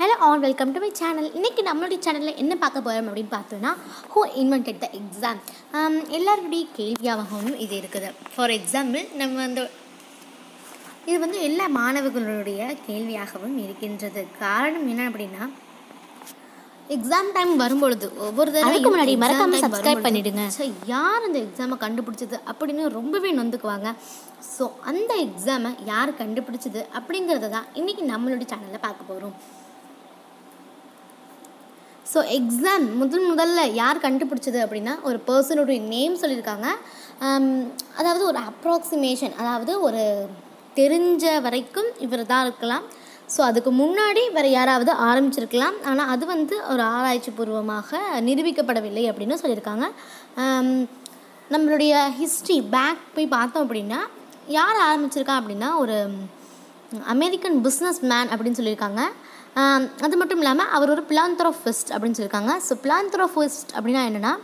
Hello all welcome to my channel இன்றைக்கி நம்மளுடைய சேனலில் என்ன பார்க்க போகிறோம் அப்படின்னு பார்த்தோன்னா ஹூ இன்வென்டட் த எக்ஸாம் எல்லாருடைய கேள்வியாகவும் இது இருக்குது ஃபார் எக்ஸாம்பிள் நம்ம வந்து இது வந்து எல்லா மாணவர்களுடைய கேள்வியாகவும் இருக்கின்றது காரணம் என்ன அப்படின்னா எக்ஸாம் டைம் வரும்பொழுது ஒவ்வொரு தடவை அதுக்கு முன்னாடி மறக்காம subscribe பண்ணிடுங்க. யார் அந்த எக்ஸாமை கண்டுபிடிச்சது அப்படின்னு ரொம்பவே நொந்துக்குவாங்க ஸோ அந்த எக்ஸாமை யார் கண்டுபிடிச்சது அப்படிங்கிறத தான் இன்றைக்கி நம்மளுடைய சேனலில் பார்க்க போகிறோம் ஸோ எக்ஸாம் முதல் முதல்ல யார் கண்டுபிடிச்சது அப்படின்னா ஒரு பர்சனுடைய நேம் சொல்லியிருக்காங்க ஆம், அதாவது ஒரு அப்ராக்சிமேஷன் அதாவது ஒரு தெரிஞ்ச வரைக்கும் இவர் தான் இருக்கலாம் ஸோ அதுக்கு முன்னாடி வேறு யாராவது ஆரம்பிச்சிருக்கலாம் ஆனால் அது வந்து ஒரு ஆராய்ச்சி பூர்வமாக நிரூபிக்கப்படவில்லை அப்படின்னு சொல்லியிருக்காங்க ஆம், நம்மளுடைய ஹிஸ்ட்ரி பேக் போய் பார்த்தோம் அப்படின்னா யார் ஆரம்பிச்சிருக்கா அப்படின்னா ஒரு அமெரிக்கன் பிஸ்னஸ் மேன் அப்படின்னு சொல்லியிருக்காங்க ஆம், அது மட்டும் இல்லாமல் அவர் ஒரு பிலாந்த்ரோஃபிஸ்ட் அப்படின்னு சொல்லியிருக்காங்க ஸோ பிலாந்த்ரோஃபிஸ்ட் அப்படின்னா என்னென்னா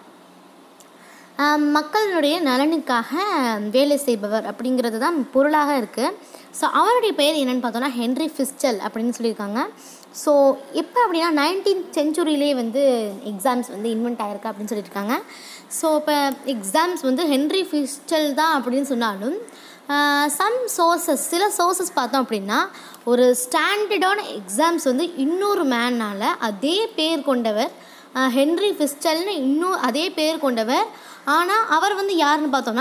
ஆம், மக்களுடைய நலனுக்காக வேலை செய்பவர் அப்படிங்கிறது தான் பொருளாக இருக்குது ஸோ அவருடைய பெயர் என்னென்னு பார்த்தோன்னா ஹென்ரி ஃபிஸ்டல் அப்படின்னு சொல்லியிருக்காங்க ஸோ எப்போ அப்படின்னா நைன்டீன்த் செஞ்சுரியிலே வந்து எக்ஸாம்ஸ் வந்து இன்வென்ட் ஆயிருக்கு அப்படின்னு சொல்லியிருக்காங்க ஸோ இப்போ எக்ஸாம்ஸ் வந்து ஹென்ரி ஃபிஸ்டல் தான் அப்படின்னு சொன்னாலும் சம் சோர்சஸ் சில சோர்சஸ் பார்த்தோம் அப்படின்னா ஒரு ஸ்டாண்டர்டான எக்ஸாம்ஸ் வந்து இன்னொரு மேனால் அதே பேர் கொண்டவர் அஹ், ஹென்ரி ஃபிஸ்டல்னு இன்னும் அதே பேர் கொண்டவர் ஆனால் அவர் வந்து யாருன்னு பார்த்தோன்னா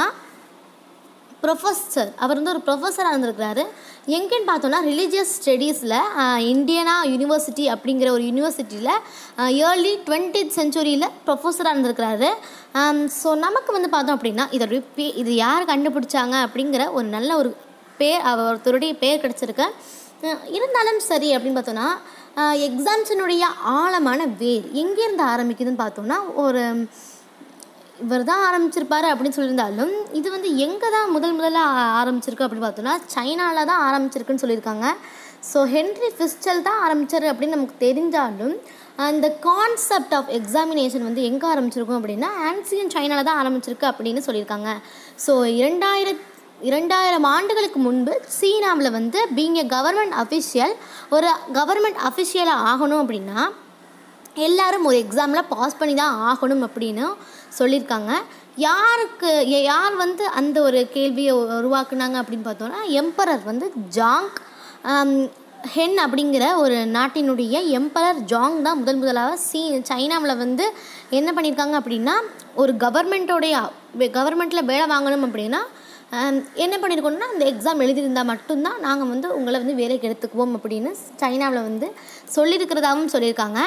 ப்ரொஃபஸர் அவர் வந்து ஒரு ப்ரொஃபஸராக இருந்திருக்கிறாரு எங்கேன்னு பார்த்தோன்னா ரிலீஜியஸ் ஸ்டடீஸில் இந்தியனா யூனிவர்சிட்டி அப்படிங்கிற ஒரு யூனிவர்சிட்டியில் ஏர்லி டுவெண்ட்டி செஞ்சுரியில் ப்ரொஃபஸராக இருந்திருக்கிறாரு ஸோ நமக்கு வந்து பார்த்தோம் அப்படின்னா இதோடைய பே இது யார் கண்டுபிடிச்சாங்க அப்படிங்கிற ஒரு நல்ல ஒரு பேர் அவர் ஒருத்தருடைய பேர் கிடச்சிருக்கு அஹ் இருந்தாலும் சரி அப்படின்னு பார்த்தோன்னா எக்ஸாம்ஸினுடைய ஆழமான வேர் எங்கேருந்து ஆரம்பிக்குதுன்னு பார்த்தோன்னா ஒரு இவர் தான் ஆரம்பிச்சிருப்பாரு அப்படின்னு சொல்லியிருந்தாலும் இது வந்து எங்கே தான் முதல் முதல்ல ஆ- ஆரம்பிச்சிருக்கு அப்படின்னு பார்த்தோன்னா சைனாவில் தான் ஆரம்பிச்சிருக்குன்னு சொல்லியிருக்காங்க ஸோ ஹென்ரி ஃபிஸ்டல் தான் ஆரம்பிச்சாரு அப்படின்னு நமக்கு தெரிஞ்சாலும் அந்த கான்செப்ட் ஆஃப் எக்ஸாமினேஷன் வந்து எங்கே ஆரம்பிச்சிருக்கும் அப்படின்னா ஆன்சியன் சைனாவில் தான் ஆரம்பிச்சிருக்கு அப்படின்னு சொல்லியிருக்காங்க ஸோ இரண்டாயிரத் இரண்டாயிரம் ஆண்டுகளுக்கு முன்பு சீனாவில் வந்து பீங் எ கவர்மெண்ட் அஃபிஷியல் ஒரு கவர்மெண்ட் அஃபிஷியலாக ஆகணும் அப்படின்னா எல்லாரும் ஒரு எக்ஸாமில் பாஸ் பண்ணி தான் ஆகணும் அப்படின்னு சொல்லியிருக்காங்க யாருக்கு ய- யார் வந்து அந்த ஒரு கேள்வியை உ- உருவாக்குனாங்க அப்படின்னு பார்த்தோன்னா எம்பரர் வந்து ஜாங் ஆம், ஹென் அப்படிங்கிற ஒரு நாட்டினுடைய எம்பரர் ஜாங் தான் முதல் முதலாக சீ சைனாவில் வந்து என்ன பண்ணியிருக்காங்க அப்படின்னா ஒரு கவர்மெண்ட்டோடைய கவர்மெண்ட்டில் வேலை வாங்கணும் அப்படின்னா ஆம், என்ன பண்ணியிருக்கோம்னா அந்த எக்ஸாம் எழுதியிருந்தால் மட்டும்தான் நாங்கள் வந்து உங்களை வந்து வேலைக்கு எடுத்துக்குவோம் அப்படின்னு சைனாவில் வந்து சொல்லியிருக்கிறதாகவும் சொல்லியிருக்காங்க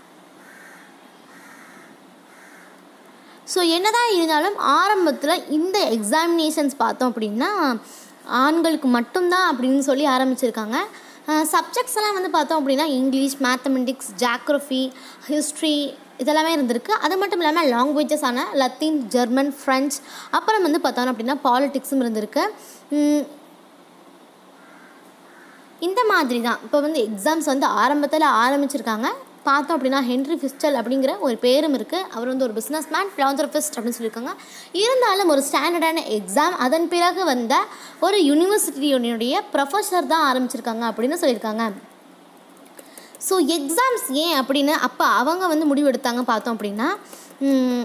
ஸோ என்னதான் இருந்தாலும் ஆரம்பத்தில் இந்த எக்ஸாமினேஷன்ஸ் பார்த்தோம் அப்படின்னா ஆண்களுக்கு மட்டும்தான் அப்படின்னு சொல்லி ஆரம்பிச்சிருக்காங்க சப்ஜெக்ட்ஸ் எல்லாம் வந்து பார்த்தோம் அப்படின்னா இங்கிலீஷ் மேத்தமெட்டிக்ஸ் ஜாக்ரஃபி ஹிஸ்ட்ரி இதெல்லாமே இருந்திருக்கு அது மட்டும் இல்லாமல் லாங்குவேஜஸான லத்தீன் ஜெர்மன் ஃப்ரெஞ்ச் அப்புறம் வந்து பார்த்தோம் அப்படின்னா பாலிட்டிக்ஸும் இருந்திருக்கு உம், இந்த மாதிரி தான் இப்போ வந்து எக்ஸாம்ஸ் வந்து ஆரம்பத்தில் ஆரம்பிச்சிருக்காங்க பார்த்தோம் அப்படின்னா ஹென்ரி ஃபிஸ்டல் அப்படிங்கிற ஒரு பேரும் இருக்குது அவர் வந்து ஒரு பிஸ்னஸ் மேன் ஃபிலாந்த்ரபிஸ்ட் அப்படின்னு சொல்லியிருக்காங்க இருந்தாலும் ஒரு ஸ்டாண்டர்டான எக்ஸாம் அதன் பிறகு வந்த ஒரு யூனிவர்சிட்டியினுடைய ப்ரொஃபஸர் தான் ஆரம்பிச்சிருக்காங்க அப்படின்னு சொல்லியிருக்காங்க ஸோ எக்ஸாம்ஸ் ஏன் அப்படின்னு அப்போ அவங்க வந்து முடிவெடுத்தாங்க பார்த்தோம் அப்படின்னா உம்,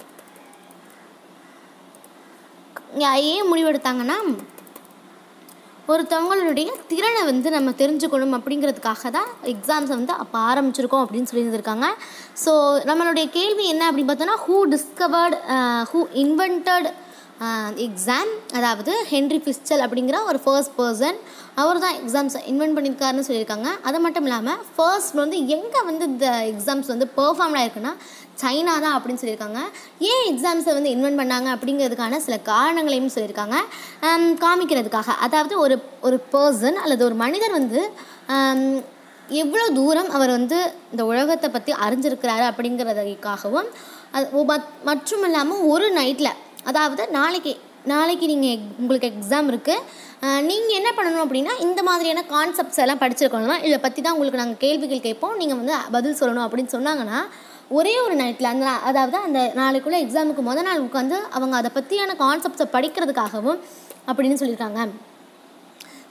ஏன் முடிவெடுத்தாங்கன்னா ஒருத்தவங்களுடைய திறனை வந்து நம்ம தெரிஞ்சுக்கணும் அப்படிங்கிறதுக்காக தான் எக்ஸாம்ஸை வந்து அப்போ ஆரம்பிச்சிருக்கோம் அப்படின்னு சொல்லியிருந்திருக்காங்க ஸோ நம்மளுடைய கேள்வி என்ன அப்படின்னு பார்த்தோன்னா who discovered who invented exam அதாவது ஹென்ரி ஃபிஸ்டல் அப்படிங்கிற ஒரு ஃபர்ஸ்ட் பர்சன் அவர் தான் எக்ஸாம்ஸ் இன்வென்ட் பண்ணியிருக்காருன்னு சொல்லியிருக்காங்க அது மட்டும் இல்லாமல் ஃபர்ஸ்ட் வந்து எங்கே வந்து இந்த எக்ஸாம்ஸ் வந்து பெர்ஃபார்ம் ஆயிருக்குன்னா சைனா தான் அப்படின்னு சொல்லியிருக்காங்க ஏன் எக்ஸாம்ஸை வந்து இன்வென்ட் பண்ணாங்க அப்படிங்கிறதுக்கான சில காரணங்களையும் சொல்லியிருக்காங்க ஆம், காமிக்கிறதுக்காக அதாவது ஒரு ஒரு பர்சன் அல்லது ஒரு மனிதர் வந்து ஆம், எவ்வளோ தூரம் அவர் வந்து இந்த உலகத்தை பற்றி அறிஞ்சிருக்கிறாரு அப்படிங்கிறதுக்காகவும் அது ஒ- மத்- மற்றும் இல்லாமல் ஒரு நைட்டில் அதாவது நாளைக்கு நாளைக்கு நீங்கள் உங்களுக்கு எக்ஸாம் இருக்குது நீங்கள் என்ன பண்ணணும் அப்படின்னா இந்த மாதிரியான கான்செப்ட்ஸ் எல்லாம் படிச்சிருக்கணுமா இதை பற்றி தான் உங்களுக்கு நாங்கள் கேள்விகள் கேட்போம் நீங்கள் வந்து பதில் சொல்லணும் அப்படின்னு சொன்னாங்கன்னா ஒரே ஒரு நைட்டில் அந்த நா- அதாவது அந்த நாளைக்குள்ளே எக்ஸாமுக்கு முத நாள் உட்காந்து அவங்க அதை பற்றியான கான்செப்ட்ஸை படிக்கிறதுக்காகவும் அப்படின்னு சொல்லியிருக்காங்க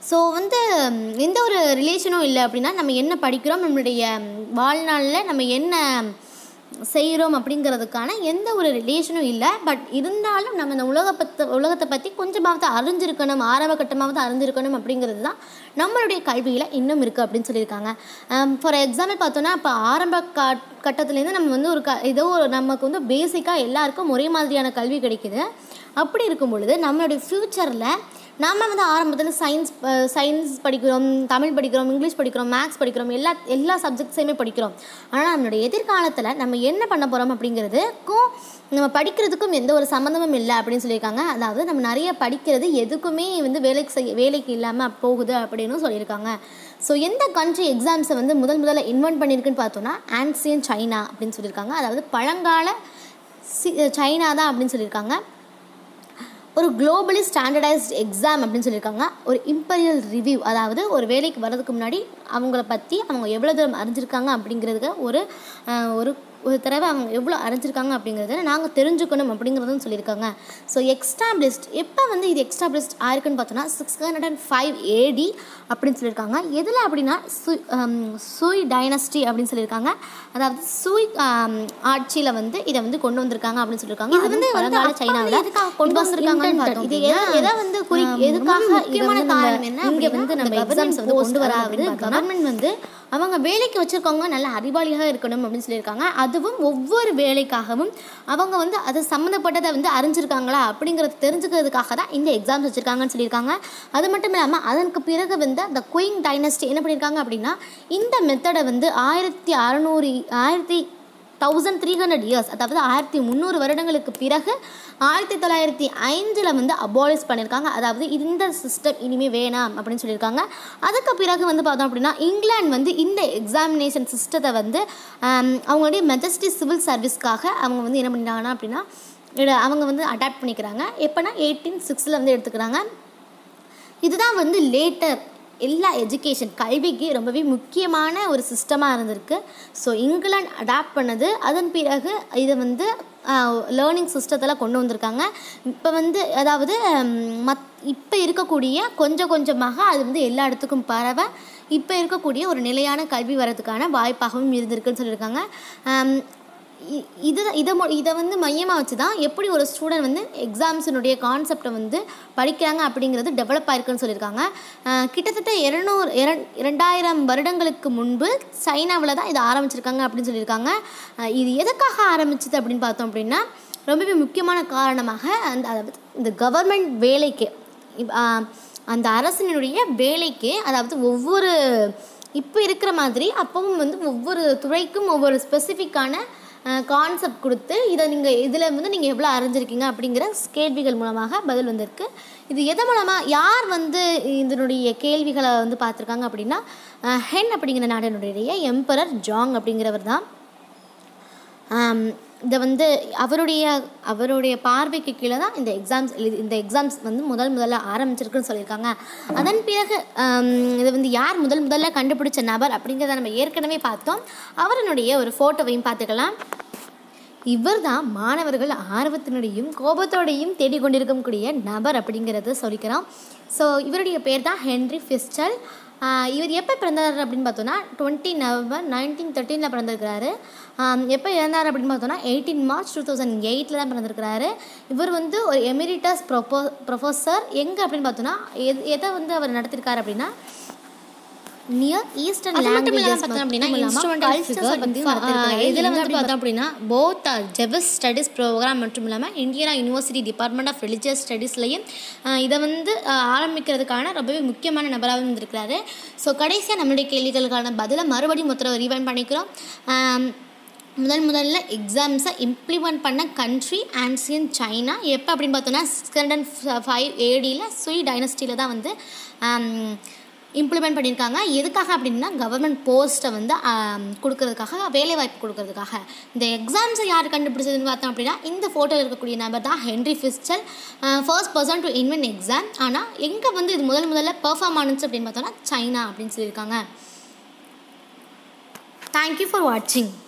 ஸோ வந்து ம், எந்த ஒரு ரிலேஷனும் இல்லை அப்படின்னா நம்ம என்ன படிக்கிறோம் நம்மளுடைய ம், வாழ்நாளில் நம்ம என்ன செய்கிறோம் அப்படிங்கிறதுக்கான எந்த ஒரு ரிலேஷனும் இல்லை பட் இருந்தாலும் நம்ம இந்த உலக பத்த உலகத்தை பற்றி கொஞ்சமாவது அறிஞ்சிருக்கணும் ஆரம்ப கட்டமாவது அறிஞ்சிருக்கணும் அப்படிங்கிறது தான் நம்மளுடைய கல்வியில் இன்னும் இருக்குது அப்படின்னு சொல்லியிருக்காங்க ஃபார் எக்ஸாம்பிள் பார்த்தோன்னா இப்போ ஆரம்ப கா கட்டத்துலேருந்து நம்ம வந்து ஒரு க ஏதோ ஒரு நமக்கு வந்து பேசிக்காக எல்லாருக்கும் ஒரே மாதிரியான கல்வி கிடைக்குது அப்படி இருக்கும் பொழுது நம்மளுடைய ஃப்யூச்சரில் நாம் வந்து ஆரம்பத்தில் சயின்ஸ் சயின்ஸ் படிக்கிறோம் தமிழ் படிக்கிறோம் இங்கிலீஷ் படிக்கிறோம் மேக்ஸ் படிக்கிறோம் எல்லா எல்லா சப்ஜெக்ட்ஸையுமே படிக்கிறோம் ஆனால் நம்மளுடைய எதிர்காலத்தில் நம்ம என்ன பண்ண போகிறோம் அப்படிங்கிறதுக்கும் நம்ம படிக்கிறதுக்கும் எந்த ஒரு சம்மந்தமும் இல்லை அப்படின்னு சொல்லியிருக்காங்க அதாவது நம்ம நிறைய படிக்கிறது எதுக்குமே வந்து வேலைக்கு செய்ய வேலைக்கு இல்லாமல் போகுது அப்படின்னு சொல்லியிருக்காங்க ஸோ எந்த கண்ட்ரி எக்ஸாம்ஸை வந்து முதல் முதல்ல இன்வென்ட் பண்ணியிருக்குன்னு பார்த்தோன்னா ஆன்சியன் சைனா அப்படின்னு சொல்லியிருக்காங்க அதாவது பழங்கால சி சைனா தான் அப்படின்னு சொல்லியிருக்காங்க ஒரு குளோபலி ஸ்டாண்டர்டைஸ்ட் எக்ஸாம் அப்படின்னு சொல்லியிருக்காங்க ஒரு இம்பீரியல் ரிவ்யூ அதாவது ஒரு வேலைக்கு வர்றதுக்கு முன்னாடி அவங்கள பற்றி அவங்க எவ்வளோ தூரம் அறிஞ்சிருக்காங்க அப்படிங்கிறதுக்கு ஒரு அஹ், ஒரு ஒரு தடவை அவங்க எவ்வளோ அறிஞ்சிருக்காங்க அப்படிங்கிறத நாங்கள் தெரிஞ்சுக்கணும் அப்படிங்கிறதும் சொல்லியிருக்காங்க ஸோ எக்ஸ்டாப்ளிஷ்ட் எப்போ வந்து இது எக்ஸ்டாப்ளிஷ்ட் ஆயிருக்குன்னு பார்த்தோன்னா six hundred and five AD அப்படின்னு சொல்லியிருக்காங்க எதில் அப்படின்னா சு சுய் டைனஸ்டி அப்படின்னு சொல்லியிருக்காங்க அதாவது சுய் ஆட்சியில் வந்து இதை வந்து கொண்டு வந்திருக்காங்க அப்படின்னு சொல்லியிருக்காங்க இது வந்து பழங்கால சைனாவில் கொண்டு வந்திருக்காங்கன்னு பார்த்தோம் இது எதை எதை வந்து குறி எதுக்காக முக்கியமான காரணம் என்ன இங்கே வந்து நம்ம எக்ஸாம்ஸ் வந்து கொண்டு வராது கவர்மெண்ட் வந்து அவங்க வேலைக்கு வச்சுருக்கவங்க நல்ல அறிவாளியாக இருக்கணும் அப்படின்னு சொல்லியிருக்காங்க அதுவும் ஒவ்வொரு வேலைக்காகவும் அவங்க வந்து அது சம்மந்தப்பட்டதை வந்து அறிஞ்சிருக்காங்களா அப்படிங்கிறத தெரிஞ்சுக்கிறதுக்காக தான் இந்த எக்ஸாம்ஸ் வச்சுருக்காங்கன்னு சொல்லியிருக்காங்க அது மட்டும் இல்லாமல் அதற்கு பிறகு வந்து அந்த குயிங் டைனஸ்டி என்ன பண்ணியிருக்காங்க அப்படின்னா இந்த மெத்தடை வந்து ஆயிரத்தி அறநூறு ஆயிரத்தி தௌசண்ட் த்ரீ ஹண்ட்ரட் இயர்ஸ் அதாவது ஆயிரத்தி முந்நூறு வருடங்களுக்கு பிறகு ஆயிரத்தி தொள்ளாயிரத்தி ஐந்தில் வந்து அபாலிஷ் பண்ணியிருக்காங்க அதாவது இந்த சிஸ்டம் இனிமேல் வேணாம் அப்படின்னு சொல்லியிருக்காங்க அதுக்கு பிறகு வந்து பார்த்தோம் அப்படின்னா இங்கிலாந்து வந்து இந்த எக்ஸாமினேஷன் சிஸ்டத்தை வந்து ஆம், அவங்களுடைய மெஜஸ்டி சிவில் சர்வீஸ்க்காக அவங்க வந்து என்ன பண்ணிட்டாங்கன்னா அப்படின்னா இத- அவங்க வந்து அடாப்ட் பண்ணிக்கிறாங்க எப்போனா எயிட்டீன் சிக்ஸில் வந்து எடுத்துக்கிறாங்க இதுதான் வந்து லேட்டர் எல்லா எஜுகேஷன் கல்விக்கு ரொம்பவே முக்கியமான ஒரு சிஸ்டமாக இருந்திருக்கு ஸோ இங்கிலாந்து அடாப்ட் பண்ணது அதன் பிறகு இதை வந்து லேர்னிங் சிஸ்டத்தில் கொண்டு வந்திருக்காங்க இப்போ வந்து அதாவது ம், மத் இப்போ இருக்கக்கூடிய கொஞ்சம் கொஞ்சமாக அது வந்து எல்லா இடத்துக்கும் பரவ இப்போ இருக்கக்கூடிய ஒரு நிலையான கல்வி வரதுக்கான வாய்ப்பாகவும் இருந்திருக்குன்னு சொல்லியிருக்காங்க ஆம், இ- இது இதை மொ இதை வந்து மையமாக வச்சு தான் எப்படி ஒரு ஸ்டூடெண்ட் வந்து எக்ஸாம்ஸினுடைய கான்செப்டை வந்து படிக்கிறாங்க அப்படிங்கிறது டெவலப் ஆயிருக்குன்னு சொல்லியிருக்காங்க அஹ் கிட்டத்தட்ட இரநூறு இரண் இரண்டாயிரம் வருடங்களுக்கு முன்பு சைனாவில் தான் இதை ஆரம்பிச்சிருக்காங்க அப்படின்னு சொல்லியிருக்காங்க அஹ் இது எதுக்காக ஆரம்பிச்சது அப்படின்னு பார்த்தோம் அப்படின்னா ரொம்பவே முக்கியமான காரணமாக அந்த அதாவது இந்த கவர்மெண்ட் வேலைக்கு இப்- ஆஹ் அந்த அரசினுடைய வேலைக்கு அதாவது ஒவ்வொரு இப்போ இருக்கிற மாதிரி அப்பவும் வந்து ஒவ்வொரு துறைக்கும் ஒவ்வொரு ஸ்பெசிஃபிக்கான கான்செப்ட் கொடுத்து இதை நீங்கள் இதில் வந்து நீங்கள் எவ்வளோ அறிஞ்சிருக்கீங்க அப்படிங்கிற கேள்விகள் மூலமாக பதில் வந்திருக்கு இது எது மூலமாக யார் வந்து இதனுடைய கேள்விகளை வந்து பார்த்துருக்காங்க அப்படின்னா அஹ், ஹென் அப்படிங்கிற நாட்டினுடைய எம்பரர் ஜாங் அப்படிங்கிறவர் தான் ஆம், இதை வந்து அவருடைய அவருடைய பார்வைக்கு கீழே தான் இந்த எக்ஸாம்ஸ் இந்த எக்ஸாம்ஸ் வந்து முதல் முதல்ல ஆரம்பிச்சிருக்குன்னு சொல்லியிருக்காங்க அதன் பிறகு ஆம், இதை வந்து யார் முதல் முதல்ல கண்டுபிடிச்ச நபர் அப்படிங்கிறத நம்ம ஏற்கனவே பார்த்தோம் அவருடைய ஒரு ஃபோட்டோவையும் பார்த்துக்கலாம் இவர் தான் மாணவர்கள் ஆர்வத்தினுடையும் கோபத்தோடையும் தேடிக்கொண்டிருக்கக்கூடிய நபர் அப்படிங்கிறத சொல்லிக்கிறோம் ஸோ இவருடைய பேர் தான் ஹென்ரி ஃபிஸ்டல் ஆஹ் இவர் எப்போ பிறந்தார் அப்படின்னு பார்த்தோன்னா டுவெண்ட்டி நவம்பர் நைன்டீன் தேர்ட்டீனில் பிறந்திருக்கிறாரு ஆம், எப்போ இறந்தார் அப்படின்னு பார்த்தோன்னா எயிட்டீன் மார்ச் டூ தௌசண்ட் எயிட்டில் தான் பிறந்திருக்கிறாரு இவர் வந்து ஒரு எமிரிட்டஸ் ப்ரொபோ ப்ரொஃபஸர் எங்கே அப்படின்னு பார்த்தோன்னா எது எதை வந்து அவர் நடத்திருக்காரு அப்படின்னா நியர் ஈஸ்டர்ன் அது மட்டும் இல்லாமல் லாங்குவேஜஸ் பார்த்தோம் அப்படின்னா மட்டும் இல்லாமல் instrumental cultures figure பற்றியும் இதில் நடத்திருக்காரு வந்து வந்து பார்த்தோம் அப்படின்னா போத் ஜெபஸ் ஸ்டடீஸ் ப்ரோக்ராம் மட்டும் இல்லாமல் Indiana university department of religious ஸ்டடீஸ்லையும் இதை வந்து ஆஹ், ஆரம்பிக்கிறதுக்கான ரொம்பவே முக்கியமான நபராகவும் இருந்திருக்கிறாரு ஸோ கடைசியாக நம்மளுடைய கேள்விகளுக்கான பதிலை மறுபடியும் மொத்தம் ரீவைண்ட் பண்ணிக்கிறோம் ஆம், முதல் முதல்ல எக்ஸாம்ஸை இம்ப்ளிமெண்ட் பண்ண கண்ட்ரி ஆன்சியன் சைனா எப்போ அப்படின்னு பார்த்தோன்னா சிக்ஸ் ஹண்ட்ரட் ஃபைவ் ஏடியில் சுய் டைனஸ்டியில் தான் வந்து இம்ப்ளிமெண்ட் பண்ணியிருக்காங்க எதுக்காக அப்படின்னா கவர்மெண்ட் போஸ்ட்டை வந்து ஆம், கொடுக்கறதுக்காக வேலைவாய்ப்பு கொடுக்கறதுக்காக இந்த எக்ஸாம்ஸை யார் கண்டுபிடிச்சதுன்னு பார்த்தோம் அப்படின்னா இந்த ஃபோட்டோவில் இருக்கக்கூடிய நபர் தான் Henry Fischel first person to invent exam ஆனால் எங்கே வந்து இது முதல் முதல்ல பெர்ஃபார்ம் ஆனுச்சு அப்படின்னு பார்த்தோன்னா சைனா அப்படின்னு சொல்லியிருக்காங்க தேங்க்யூ ஃபார் வாட்சிங்